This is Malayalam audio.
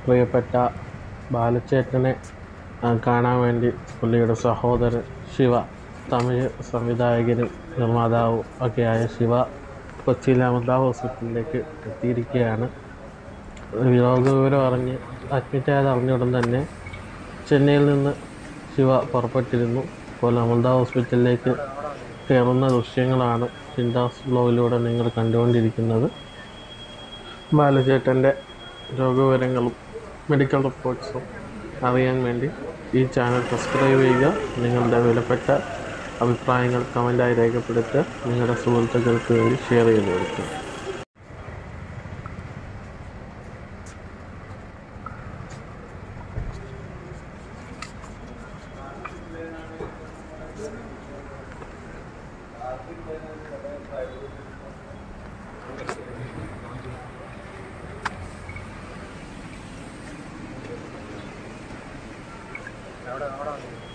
പ്രിയപ്പെട്ട ബാലച്ചേട്ടനെ ആ, കാണാൻ വേണ്ടി പുള്ളിയുടെ സഹോദരൻ ശിവ തമിഴ് സംവിധായകനും നിർമ്മാതാവും ഒക്കെയായ ശിവ കൊച്ചിയിലെ അമൃത ഹോസ്പിറ്റലിലേക്ക് എത്തിയിരിക്കുകയാണ് രോഗവിവരം അറിഞ്ഞ് അഡ്മിറ്റായത് അറിഞ്ഞുടൻ തന്നെ ചെന്നൈയിൽ നിന്ന് ശിവ പുറപ്പെട്ടിരുന്നു ഇപ്പോൾ അമൃത ഹോസ്പിറ്റലിലേക്ക് കയറുന്ന ദൃശ്യങ്ങളാണ് ചിന്താസ് ബ്ലോഗിലൂടെ നിങ്ങൾ കണ്ടുകൊണ്ടിരിക്കുന്നത് ബാലചേട്ടൻ്റെ രോഗവിവരങ്ങളും മെഡിക്കൽ റിപ്പോർട്ട്സും അറിയാൻ വേണ്ടി ഈ ചാനൽ സബ്സ്ക്രൈബ് ചെയ്യുക നിങ്ങളുടെ വിലപ്പെട്ട അഭിപ്രായങ്ങൾ കമൻറ്റായി രേഖപ്പെടുത്തുക നിങ്ങളുടെ സുഹൃത്തുക്കൾക്ക് വേണ്ടി ഷെയർ ചെയ്ത് കൊടുക്കുക അവിടെ അവിടെ